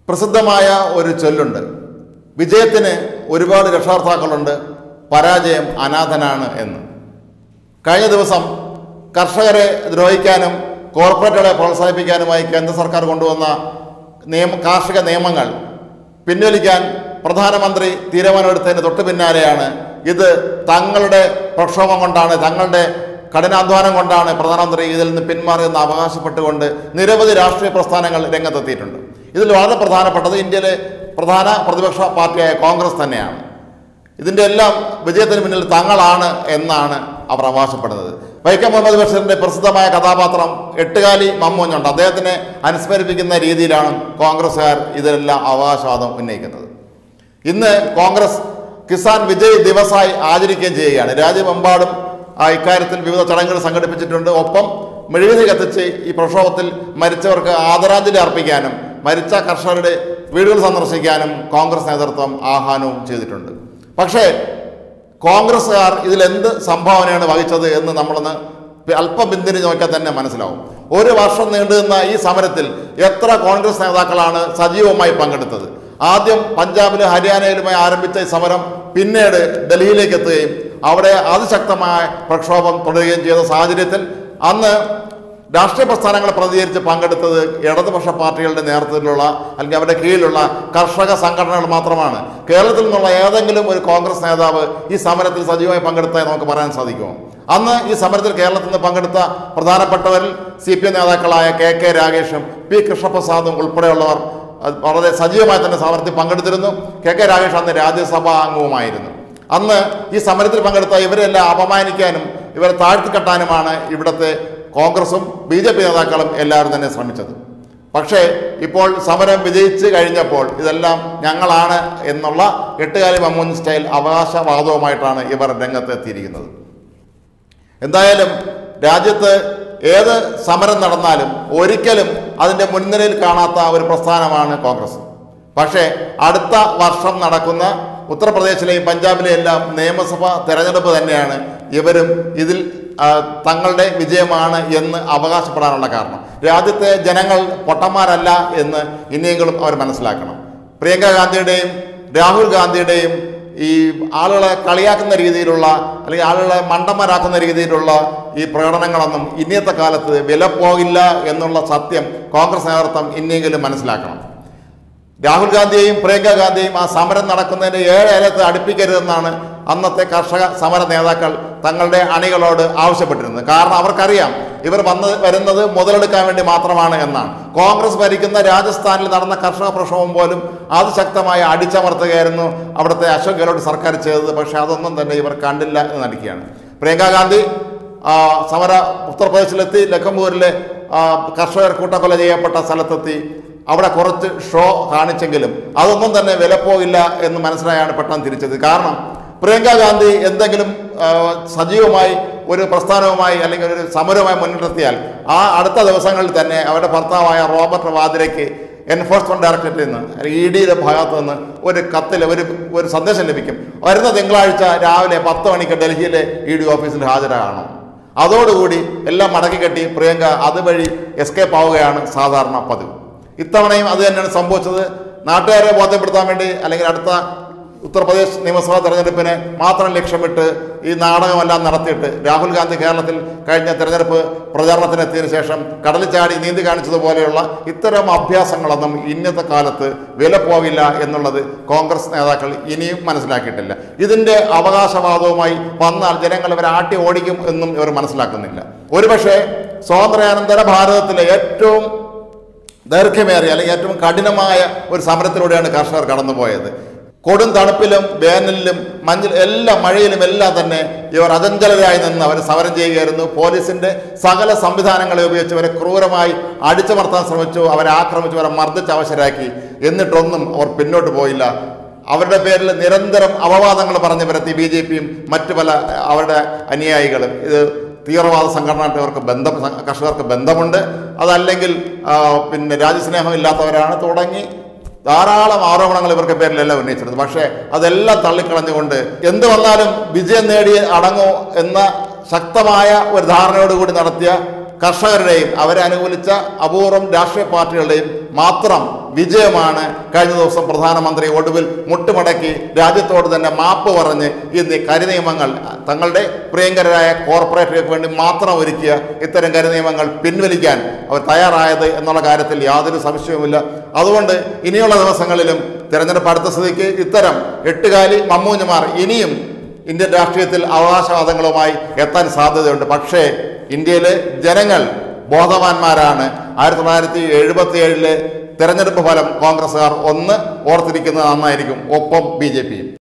പ്രസിദ്ധമായ ഒരു ചൊല്ലുണ്ട് വിജയത്തിന് ഒരുപാട് രക്ഷാർത്ഥാക്കളുണ്ട് പരാജയം അനാഥനാണ് എന്ന് കഴിഞ്ഞ ദിവസം കർഷകരെ ദ്രോഹിക്കാനും കോർപ്പറേറ്റുകളെ പ്രോത്സാഹിപ്പിക്കാനുമായി കേന്ദ്ര സർക്കാർ കൊണ്ടുവന്ന നിയമ കാർഷിക നിയമങ്ങൾ പിൻവലിക്കാൻ പ്രധാനമന്ത്രി തീരുമാനമെടുത്തതിന് തൊട്ട് പിന്നാലെയാണ് ഇത് തങ്ങളുടെ പ്രക്ഷോഭം കൊണ്ടാണ് തങ്ങളുടെ കഠിനാധ്വാനം കൊണ്ടാണ് പ്രധാനമന്ത്രി ഇതിൽ നിന്ന് പിന്മാറിയെന്ന് അവകാശപ്പെട്ടുകൊണ്ട് നിരവധി രാഷ്ട്രീയ പ്രസ്ഥാനങ്ങൾ രംഗത്തെത്തിയിട്ടുണ്ട് ഇതിൽ വളരെ പ്രധാനപ്പെട്ടത് ഇന്ത്യയിലെ പ്രധാന പ്രതിപക്ഷ പാർട്ടിയായ കോൺഗ്രസ് തന്നെയാണ് ഇതിൻ്റെ എല്ലാം വിജയത്തിന് പിന്നിൽ തങ്ങളാണ് എന്നാണ് അവർ അവകാശപ്പെടുന്നത് വൈക്കം മുഹമ്മദ് ബഷീറിന്റെ പ്രസിദ്ധമായ കഥാപാത്രം എട്ടുകാലി മമ്മൂഞ്ഞുണ്ട് അദ്ദേഹത്തിനെ അനുസ്മരിപ്പിക്കുന്ന രീതിയിലാണ് കോൺഗ്രസ്സുകാർ ഇതിലെല്ലാം അവകാശവാദം ഉന്നയിക്കുന്നത് ഇന്ന് കോൺഗ്രസ് കിസാൻ വിജയ് ദിവസായി ആചരിക്കുകയും ചെയ്യുകയാണ് രാജ്യമെമ്പാടും ആ ഇക്കാര്യത്തിൽ വിവിധ ചടങ്ങുകൾ സംഘടിപ്പിച്ചിട്ടുണ്ട് ഒപ്പം മെഴുകുതി കത്തിച്ച് ഈ പ്രക്ഷോഭത്തിൽ മരിച്ചവർക്ക് ആദരാഞ്ജലി അർപ്പിക്കാനും മരിച്ച കർഷകരുടെ വീടുകൾ സന്ദർശിക്കാനും കോൺഗ്രസ് നേതൃത്വം ആഹ്വാനവും ചെയ്തിട്ടുണ്ട് പക്ഷേ കോൺഗ്രസ്സുകാർ ഇതിലെന്ത് സംഭാവനയാണ് വഹിച്ചത് എന്ന് നമ്മളൊന്ന് അല്പം പിന്തിരി നോക്കിയാൽ തന്നെ മനസ്സിലാവും ഒരു വർഷം നീണ്ടുനിന്ന ഈ സമരത്തിൽ എത്ര കോൺഗ്രസ് നേതാക്കളാണ് സജീവമായി പങ്കെടുത്തത് ആദ്യം പഞ്ചാബിലും ഹരിയാനയിലുമായി ആരംഭിച്ച ഈ സമരം പിന്നീട് ഡൽഹിയിലേക്ക് എത്തുകയും അവിടെ അതിശക്തമായ പ്രക്ഷോഭം തുടരുകയും ചെയ്ത സാഹചര്യത്തിൽ അന്ന് രാഷ്ട്രീയ പ്രസ്ഥാനങ്ങളെ പ്രതികരിച്ച് പങ്കെടുത്തത് ഇടതുപക്ഷ പാർട്ടികളുടെ നേതൃത്വത്തിലുള്ള അല്ലെങ്കിൽ അവരുടെ കീഴിലുള്ള കർഷക സംഘടനകൾ മാത്രമാണ് കേരളത്തിൽ നിന്നുള്ള ഏതെങ്കിലും ഒരു കോൺഗ്രസ് നേതാവ് ഈ സമരത്തിൽ സജീവമായി പങ്കെടുത്തതായി നമുക്ക് പറയാൻ സാധിക്കുമോ അന്ന് ഈ സമരത്തിൽ കേരളത്തിൽ നിന്ന് പങ്കെടുത്ത പ്രധാനപ്പെട്ടവരിൽ സി പി എം നേതാക്കളായ കെ കെ രാഗേഷും പി കൃഷ്ണപ്രസാദും ഉൾപ്പെടെയുള്ളവർ അത് വളരെ സജീവമായി തന്നെ സമരത്തിൽ പങ്കെടുത്തിരുന്നു കെ കെ രാഗേഷ് അന്ന് രാജ്യസഭാ അംഗവുമായിരുന്നു അന്ന് ഈ സമരത്തിൽ പങ്കെടുത്ത ഇവരെല്ലാം അപമാനിക്കാനും ഇവരെ താഴ്ത്തിക്കെട്ടാനുമാണ് ഇവിടുത്തെ കോൺഗ്രസും ബി ജെ പി നേതാക്കളും എല്ലാവരും തന്നെ ശ്രമിച്ചത് പക്ഷേ ഇപ്പോൾ സമരം വിജയിച്ച് കഴിഞ്ഞപ്പോൾ ഇതെല്ലാം ഞങ്ങളാണ് എന്നുള്ള എട്ടുകാലി മമ്മൂൻ സ്റ്റൈൽ അവകാശവാദവുമായിട്ടാണ് ഇവർ രംഗത്തെത്തിയിരിക്കുന്നത് എന്തായാലും രാജ്യത്ത് ഏത് സമരം നടന്നാലും ഒരിക്കലും അതിൻ്റെ മുൻനിരയിൽ കാണാത്ത ഒരു പ്രസ്ഥാനമാണ് കോൺഗ്രസ് പക്ഷേ അടുത്ത വർഷം നടക്കുന്ന ഉത്തർപ്രദേശിലെയും പഞ്ചാബിലെയും എല്ലാം നിയമസഭാ തെരഞ്ഞെടുപ്പ് തന്നെയാണ് ഇവരും ഇതിൽ ആ, തങ്ങളുടെ വിജയമാണ് എന്ന് അവകാശപ്പെടാനുള്ള കാരണം രാജ്യത്തെ ജനങ്ങൾ പൊട്ടന്മാരല്ല എന്ന് ഇനിയെങ്കിലും അവർ മനസ്സിലാക്കണം പ്രിയങ്ക ഗാന്ധിയുടെയും രാഹുൽ ഗാന്ധിയുടെയും ഈ ആളുകളെ കളിയാക്കുന്ന രീതിയിലുള്ള അല്ലെങ്കിൽ ആളുകളെ മണ്ടന്മാരാക്കുന്ന രീതിയിലുള്ള ഈ പ്രകടനങ്ങളൊന്നും ഇന്നത്തെ കാലത്ത് വില പോകില്ല എന്നുള്ള സത്യം കോൺഗ്രസ് നേതൃത്വം ഇനിയെങ്കിലും മനസ്സിലാക്കണം രാഹുൽ ഗാന്ധിയെയും പ്രിയങ്ക ഗാന്ധിയെയും ആ സമരം നടക്കുന്നതിൻ്റെ ഏഴ് ഏലത്ത് അടുപ്പിക്കരുതെന്നാണ് അന്നത്തെ കർഷക സമര നേതാക്കൾ തങ്ങളുടെ അണികളോട് ആവശ്യപ്പെട്ടിരുന്നത് കാരണം അവർക്കറിയാം ഇവർ വന്ന് വരുന്നത് മുതലെടുക്കാൻ വേണ്ടി മാത്രമാണ് എന്നാണ് കോൺഗ്രസ് ഭരിക്കുന്ന രാജസ്ഥാനിൽ നടന്ന കർഷക പ്രക്ഷോഭം പോലും അതിശക്തമായി അടിച്ചമർത്തുകയായിരുന്നു അവിടുത്തെ അശോക് ഗെഹ്ലോട്ട് സർക്കാർ ചെയ്തത് പക്ഷേ അതൊന്നും തന്നെ ഇവർ കണ്ടില്ല എന്ന് നടിക്കുകയാണ് പ്രിയങ്ക ഗാന്ധി ആ, സമര ഉത്തർപ്രദേശിലെത്തി ലഖംപൂരിലെ ആ, കർഷകർ കൂട്ടക്കൊല ചെയ്യപ്പെട്ട സ്ഥലത്തെത്തി അവിടെ കുറച്ച് ഷോ കാണിച്ചെങ്കിലും അതൊന്നും തന്നെ വിലപ്പോയില്ല എന്ന് മനസ്സിലായാണ് പെട്ടെന്ന് തിരിച്ചത് കാരണം പ്രിയങ്ക ഗാന്ധി എന്തെങ്കിലും ആ, സജീവമായി ഒരു പ്രസ്ഥാനവുമായി അല്ലെങ്കിൽ ഒരു സമരവുമായി മുന്നിട്ടെത്തിയാൽ ആ അടുത്ത ദിവസങ്ങളിൽ തന്നെ അവരുടെ ഭർത്താവായ റോബർട്ട് വാദ്രയ്ക്ക് എൻഫോഴ്സ്മെന്റ് ഡയറക്ടറേറ്റിൽ നിന്ന് ഇ ഡിയുടെ ഭാഗത്ത് നിന്ന് ഒരു കത്തിൽ ഒരു ഒരു സന്ദേശം ലഭിക്കും വരുന്ന തിങ്കളാഴ്ച രാവിലെ പത്ത് മണിക്ക് ഡൽഹിയിലെ ഇ ഡി ഓഫീസിൽ ഹാജരാകണം അതോടുകൂടി എല്ലാം മടക്കി കെട്ടി പ്രിയങ്ക അതുവഴി എസ്കേപ്പ് ആവുകയാണ് സാധാരണ പതിവ് ഇത്തവണയും അത് തന്നെയാണ് സംഭവിച്ചത് നാട്ടുകാരെ ബോധ്യപ്പെടുത്താൻ വേണ്ടി അല്ലെങ്കിൽ അടുത്ത ഉത്തർപ്രദേശ് നിയമസഭാ തെരഞ്ഞെടുപ്പിനെ മാത്രം ലക്ഷ്യമിട്ട് ഈ നാടകമെല്ലാം നടത്തിയിട്ട് രാഹുൽ ഗാന്ധി കേരളത്തിൽ കഴിഞ്ഞ തെരഞ്ഞെടുപ്പ് പ്രചാരണത്തിനെത്തിയതിനു ശേഷം കടലിൽ ചാടി നീന്തി കാണിച്ചതുപോലെയുള്ള ഇത്തരം അഭ്യാസങ്ങളൊന്നും ഇന്നത്തെ കാലത്ത് വില പോവില്ല എന്നുള്ളത് കോൺഗ്രസ് നേതാക്കൾ ഇനിയും മനസ്സിലാക്കിയിട്ടില്ല ഇതിൻ്റെ അവകാശവാദവുമായി വന്നാൽ ജനങ്ങൾ ഇവരെ ആട്ടി ഓടിക്കും എന്നും ഇവർ മനസ്സിലാക്കുന്നില്ല ഒരുപക്ഷെ സ്വാതന്ത്ര്യാനന്തര ഭാരതത്തിലെ ഏറ്റവും ദൈർഘ്യമേറിയ അല്ലെങ്കിൽ ഏറ്റവും കഠിനമായ ഒരു സമരത്തിലൂടെയാണ് കർഷകർ കടന്നുപോയത് കൊടും തണുപ്പിലും വേനലിലും മഞ്ഞിൽ എല്ലാ മഴയിലും എല്ലാം തന്നെ ഇവർ അചഞ്ചലരായി നിന്ന് അവർ സമരം ചെയ്യുകയായിരുന്നു പോലീസിന്റെ സകല സംവിധാനങ്ങളെ ഉപയോഗിച്ച് അവരെ ക്രൂരമായി അടിച്ചമർത്താൻ ശ്രമിച്ചു അവരെ ആക്രമിച്ചു അവരെ മർദ്ദിച്ച് അവശരാക്കി എന്നിട്ടൊന്നും അവർ പിന്നോട്ട് പോയില്ല അവരുടെ പേരിൽ നിരന്തരം അപവാദങ്ങൾ പറഞ്ഞു പരത്തി ബി ജെ പിയും മറ്റു പല അവരുടെ അനുയായികളും ഇത് തീവ്രവാദ സംഘടനയായിട്ട് ഇവർക്ക് ബന്ധം കർഷകർക്ക് ബന്ധമുണ്ട് അതല്ലെങ്കിൽ ആ, പിന്നെ രാജ്യസ്നേഹം ഇല്ലാത്തവരാണ് തുടങ്ങി ധാരാളം ആരോപണങ്ങൾ ഇവർക്ക് പേരിലെല്ലാം ഉന്നയിച്ചിരുന്നു പക്ഷേ അതെല്ലാം തള്ളിക്കളഞ്ഞുകൊണ്ട് എന്ത് വന്നാലും വിജയം നേടി അടങ്ങൂ എന്ന ശക്തമായ ഒരു ധാരണയോടുകൂടി നടത്തിയ കർഷകരുടെയും അവരെ അനുകൂലിച്ച അപൂർവം രാഷ്ട്രീയ പാർട്ടികളുടെയും മാത്രം വിജയമാണ് കഴിഞ്ഞ ദിവസം പ്രധാനമന്ത്രി ഒടുവിൽ മുട്ടുമടക്കി രാജ്യത്തോട് തന്നെ മാപ്പ് പറഞ്ഞ് ഇന്ന് കരിനിയമങ്ങൾ തങ്ങളുടെ പ്രിയങ്കരായ കോർപ്പറേറ്റുകൾക്ക് വേണ്ടി മാത്രം ഒരുക്കിയ ഇത്തരം കരിനിയമങ്ങൾ പിൻവലിക്കാൻ അവർ തയ്യാറായത് എന്നുള്ള കാര്യത്തിൽ യാതൊരു സംശയവുമില്ല അതുകൊണ്ട് ഇനിയുള്ള ദിവസങ്ങളിലും തിരഞ്ഞെടുപ്പ് അടുത്ത സ്ഥിതിക്ക് ഇത്തരം എട്ടുകാലി മമ്മൂഞ്ഞുമാർ ഇനിയും ഇന്ത്യൻ രാഷ്ട്രീയത്തിൽ അവകാശവാദങ്ങളുമായി എത്താൻ സാധ്യതയുണ്ട് പക്ഷേ ഇന്ത്യയിലെ ജനങ്ങൾ ബോധവാന്മാരാണ് ആയിരത്തി തൊള്ളായിരത്തി എഴുപത്തി ഏഴിലെ തെരഞ്ഞെടുപ്പ് ഫലം കോൺഗ്രസ്സുകാർ ഒന്ന് ഓർത്തിരിക്കുന്നത് നന്നായിരിക്കും ഒപ്പം ബി ജെ പിയും